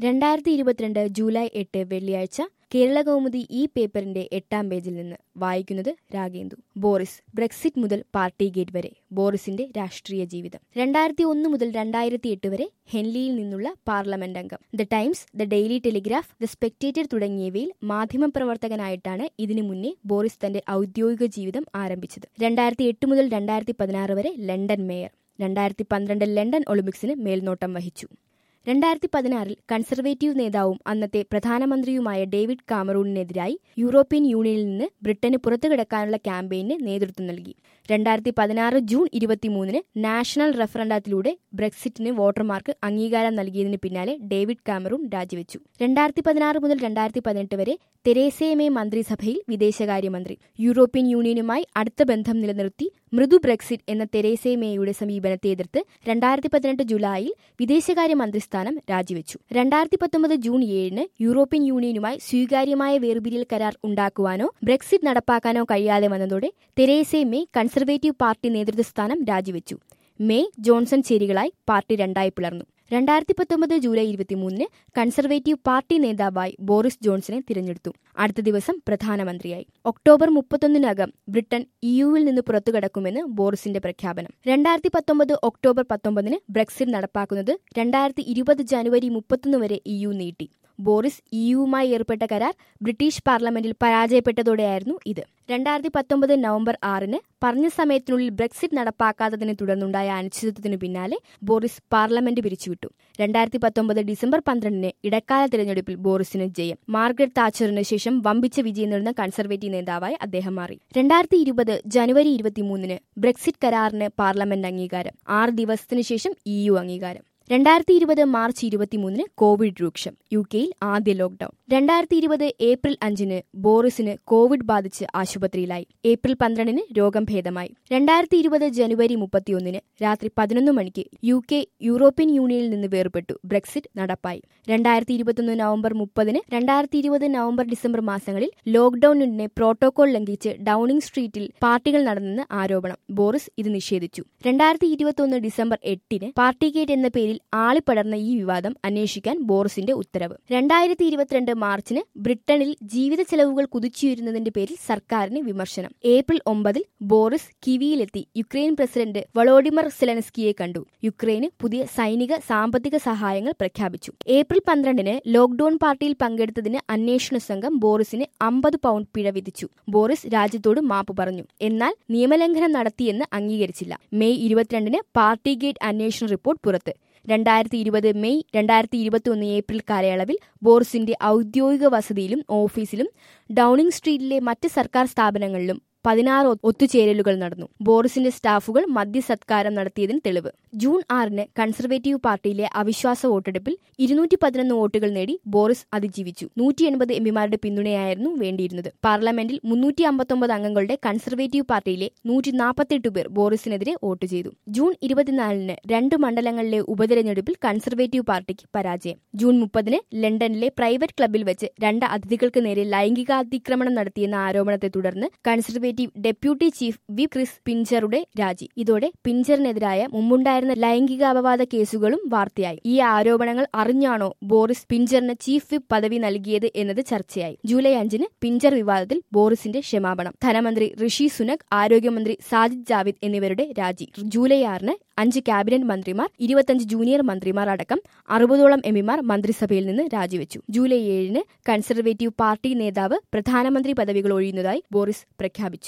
രണ്ടായിരത്തി ഇരുപത്തിരണ്ട് ജൂലൈ എട്ട് വെള്ളിയാഴ്ച കേരള കൗമുദി ഈ പേപ്പറിന്റെ എട്ടാം പേജിൽ നിന്ന് വായിക്കുന്നത് രാഗേന്ദു ബോറിസ് ബ്രെക്സിറ്റ് മുതൽ പാർട്ടി ഗേറ്റ് വരെ ബോറിസിന്റെ രാഷ്ട്രീയ ജീവിതം രണ്ടായിരത്തി ഒന്ന് മുതൽ രണ്ടായിരത്തി എട്ട് വരെ ഹെൻലിയിൽ നിന്നുള്ള പാർലമെന്റ് അംഗം the Times the Daily Telegraph the Spectator തുടങ്ങിയവയിൽ മാധ്യമപ്രവർത്തകനായിട്ടാണ് ഇതിനു മുന്നേ ബോറിസ് തന്റെ ഔദ്യോഗിക ജീവിതം ആരംഭിച്ചത് രണ്ടായിരത്തി എട്ട് മുതൽ രണ്ടായിരത്തി പതിനാറ് വരെ ലണ്ടൻ മേയർ രണ്ടായിരത്തി പന്ത്രണ്ട് ലണ്ടൻ ഒളിമ്പിക്സിന് മേൽനോട്ടം വഹിച്ചു രണ്ടായിരത്തി പതിനാറിൽ കൺസർവേറ്റീവ് നേതാവും അന്നത്തെ പ്രധാനമന്ത്രിയുമായ ഡേവിഡ് കാമറൂണിനെതിരായി യൂറോപ്യൻ യൂണിയനിൽ നിന്ന് ബ്രിട്ടന് പുറത്തുകിടക്കാനുള്ള ക്യാമ്പയിന് നേതൃത്വം നൽകി രണ്ടായിരത്തി പതിനാറ് ജൂൺ ഇരുപത്തിമൂന്നിന് നാഷണൽ റഫറൻഡത്തിലൂടെ ബ്രെക്സിറ്റിന് വോട്ടർമാർക്ക് അംഗീകാരം നൽകിയതിന് പിന്നാലെ ഡേവിഡ് കാമറൂൺ രാജിവെച്ചു രണ്ടായിരത്തി പതിനാറ് മുതൽ രണ്ടായിരത്തി പതിനെട്ട് വരെ തെരേസേ മേ മന്ത്രിസഭയിൽ വിദേശകാര്യമന്ത്രി യൂറോപ്യൻ യൂണിയനുമായി അടുത്ത ബന്ധം നിലനിർത്തി മൃദു ബ്രെക്സിറ്റ് എന്ന തെരേസേ മേയുടെ സമീപനത്തെ എതിർത്ത് രണ്ടായിരത്തി പതിനെട്ട് ജൂലൈയിൽ വിദേശകാര്യ മന്ത്രിസ്ഥാനം രാജിവെച്ചു രണ്ടായിരത്തി പത്തൊമ്പത് ജൂൺ ഏഴിന് യൂറോപ്യൻ യൂണിയനുമായി സ്വീകാര്യമായ വേർപിരിയൽ കരാർ ഉണ്ടാക്കുവാനോ ബ്രെക്സിറ്റ് നടപ്പാക്കാനോ കഴിയാതെ വന്നതോടെ തെരേസേ മേ കൺസർവേറ്റീവ് പാർട്ടി നേതൃത്വസ്ഥാനം രാജിവെച്ചു മേ ജോൺസൺ ചേരികളായി പാർട്ടി രണ്ടായി പിളർന്നു രണ്ടായിരത്തി പത്തൊമ്പത് ജൂലൈ ഇരുപത്തിമൂന്നിന് കൺസർവേറ്റീവ് പാർട്ടി നേതാവായി ബോറിസ് ജോൺസനെ തിരഞ്ഞെടുത്തു അടുത്ത ദിവസം പ്രധാനമന്ത്രിയായി ഒക്ടോബർ മുപ്പത്തൊന്നിനകം ബ്രിട്ടൻ ഇയുവിൽ നിന്ന് പുറത്തുകടക്കുമെന്ന് ബോറിസിന്റെ പ്രഖ്യാപനം രണ്ടായിരത്തി പത്തൊമ്പത് ഒക്ടോബർ പത്തൊമ്പതിന് ബ്രെക്സിറ്റ് നടപ്പാക്കുന്നത് രണ്ടായിരത്തി ഇരുപത് ജനുവരി മുപ്പത്തൊന്ന് വരെ ഇയു നീട്ടി ബോറിസ് ഇയുവുമായി ഏർപ്പെട്ട കരാർ ബ്രിട്ടീഷ് പാർലമെന്റിൽ പരാജയപ്പെട്ടതോടെയായിരുന്നു ഇത് രണ്ടായിരത്തി പത്തൊമ്പത് നവംബർ ആറിന് പറഞ്ഞ സമയത്തിനുള്ളിൽ ബ്രെക്സിറ്റ് നടപ്പാക്കാത്തതിനെ തുടർന്നുണ്ടായ അനിശ്ചിതത്വത്തിനു പിന്നാലെ ബോറിസ് പാർലമെന്റ് പിരിച്ചുവിട്ടു രണ്ടായിരത്തി പത്തൊമ്പത് ഡിസംബർ പന്ത്രണ്ടിന് ഇടക്കാല തിരഞ്ഞെടുപ്പിൽ ബോറിസിന് ജയം മാർഗരറ്റ് താച്ചറിന് ശേഷം വമ്പിച്ച വിജയം നേടുന്ന കൺസർവേറ്റീവ് നേതാവായി അദ്ദേഹം മാറി രണ്ടായിരത്തി ഇരുപത് ജനുവരി ഇരുപത്തിമൂന്നിന് ബ്രെക്സിറ്റ് കരാറിന് പാർലമെന്റ് അംഗീകാരം ആറ് ദിവസത്തിനു ശേഷം ഇയു അംഗീകാരം രണ്ടായിരത്തി ഇരുപത് മാർച്ച് ഇരുപത്തിമൂന്നിന് കോവിഡ് രൂക്ഷം യു കെയിൽ ആദ്യ ലോക്ഡൌൺ രണ്ടായിരത്തി ഇരുപത് ഏപ്രിൽ അഞ്ചിന് ബോറിസിന് കോവിഡ് ബാധിച്ച് ആശുപത്രിയിലായി ഏപ്രിൽ പന്ത്രണ്ടിന് രോഗം ഭേദമായി രണ്ടായിരത്തി ഇരുപത് ജനുവരി മുപ്പത്തിയൊന്നിന് രാത്രി പതിനൊന്ന് മണിക്ക് യു കെ യൂറോപ്യൻ യൂണിയനിൽ നിന്ന് വേർപെട്ടു ബ്രെക്സിറ്റ് നടപ്പായി രണ്ടായിരത്തി ഇരുപത്തൊന്ന് നവംബർ മുപ്പതിന് രണ്ടായിരത്തി ഇരുപത് നവംബർ ഡിസംബർ മാസങ്ങളിൽ ലോക്ഡൌണിനെ പ്രോട്ടോകോൾ ലംഘിച്ച് ഡൌണിംഗ് സ്ട്രീറ്റിൽ പാർട്ടികൾ നടന്നെന്ന് ആരോപണം ബോറിസ് ഇത് നിഷേധിച്ചു രണ്ടായിരത്തി ഇരുപത്തൊന്ന് ഡിസംബർ എട്ടിന് പാർട്ടി ഗേറ്റ് എന്ന പേരിൽ ആളിപ്പടർന്ന ഈ വിവാദം അന്വേഷിക്കാൻ ബോറിസിന്റെ ഉത്തരവ് രണ്ടായിരത്തി ഇരുപത്തിരണ്ട് മാർച്ചിന് ബ്രിട്ടനിൽ ജീവിത ചെലവുകൾ കുതിച്ചുയരുന്നതിന്റെ പേരിൽ സർക്കാരിന് വിമർശനം ഏപ്രിൽ ഒമ്പതിൽ ബോറിസ് കിവിയിലെത്തി യുക്രൈൻ പ്രസിഡന്റ് വളോഡിമർ സെലൻസ്കിയെ കണ്ടു യുക്രൈന് പുതിയ സൈനിക സാമ്പത്തിക സഹായങ്ങൾ പ്രഖ്യാപിച്ചു ഏപ്രിൽ പന്ത്രണ്ടിന് ലോക്ഡൌൺ പാർട്ടിയിൽ പങ്കെടുത്തതിന് അന്വേഷണ സംഘം ബോറിസിന് അമ്പത് പൗണ്ട് പിഴ വിധിച്ചു ബോറിസ് രാജ്യത്തോട് മാപ്പ് പറഞ്ഞു എന്നാൽ നിയമലംഘനം നടത്തിയെന്ന് അംഗീകരിച്ചില്ല മെയ് ഇരുപത്തിരണ്ടിന് പാർട്ടി ഗേറ്റ് അന്വേഷണ റിപ്പോർട്ട് പുറത്ത് രണ്ടായിരത്തി ഇരുപത് മെയ് രണ്ടായിരത്തി ഇരുപത്തി ഒന്ന് ഏപ്രിൽ കാലയളവിൽ ബോറിസിന്റെ ഔദ്യോഗിക വസതിയിലും ഓഫീസിലും ഡൌണിംഗ് സ്ട്രീറ്റിലെ മറ്റ് സർക്കാർ സ്ഥാപനങ്ങളിലും പതിനാറ് ഒത്തുചേരലുകൾ നടന്നു ബോറിസിന്റെ സ്റ്റാഫുകൾ മദ്യസത്കാരം നടത്തിയതിന് തെളിവ് ജൂൺ ആറിന് കൺസർവേറ്റീവ് പാർട്ടിയിലെ അവിശ്വാസ വോട്ടെടുപ്പിൽ ഇരുന്നൂറ്റി പതിനൊന്ന് വോട്ടുകൾ നേടി ബോറിസ് അതിജീവിച്ചു നൂറ്റി എൺപത് എംപിമാരുടെ പിന്തുണയായിരുന്നു വേണ്ടിയിരുന്നത് പാർലമെന്റിൽ മുന്നൂറ്റി അമ്പത്തൊമ്പത് അംഗങ്ങളുടെ കൺസർവേറ്റീവ് പാർട്ടിയിലെ നൂറ്റി നാൽപ്പത്തെട്ട് പേർ ബോറിസിനെതിരെ വോട്ട് ചെയ്തു ജൂൺ ഇരുപത്തിനാലിന് രണ്ട് മണ്ഡലങ്ങളിലെ ഉപതെരഞ്ഞെടുപ്പിൽ കൺസർവേറ്റീവ് പാർട്ടിക്ക് പരാജയം ജൂൺ മുപ്പതിന് ലണ്ടനിലെ പ്രൈവറ്റ് ക്ലബിൽ വെച്ച് രണ്ട് അതിഥികൾക്ക് നേരെ ലൈംഗികാതിക്രമണം നടത്തിയെന്ന ആരോപണത്തെ തുടർന്ന് conservative deputy chief whip Chris പിഞ്ചറുടെ രാജി ഇതോടെ പിഞ്ചറിനെതിരായ മുമ്പുണ്ടായിരുന്ന ലൈംഗിക അപവാദ കേസുകളും വാർത്തയായി ഈ ആരോപണങ്ങൾ അറിഞ്ഞാണോ ബോറിസ് പിഞ്ചറിന് ചീഫ് വിപ്പ് പദവി നൽകിയത് എന്നത് ചർച്ചയായി ജൂലൈ അഞ്ചിന് പിഞ്ചർ വിവാദത്തിൽ ബോറിസിന്റെ ക്ഷമാപണം ധനമന്ത്രി ഋഷി സുനക് ആരോഗ്യമന്ത്രി സാജിദ് ജാവിദ് എന്നിവരുടെ രാജി ജൂലൈ ആറിന് അഞ്ച് ക്യാബിനറ്റ് മന്ത്രിമാർ ഇരുപത്തഞ്ച് ജൂനിയർ മന്ത്രിമാർ അടക്കം അറുപതോളം എംപിമാർ മന്ത്രിസഭയിൽ നിന്ന് രാജിവെച്ചു ജൂലൈ ഏഴിന് കൺസർവേറ്റീവ് പാർട്ടി നേതാവ് പ്രധാനമന്ത്രി പദവികൾ ഒഴിയുന്നതായി ബോറിസ് പ്രഖ്യാപിച്ചു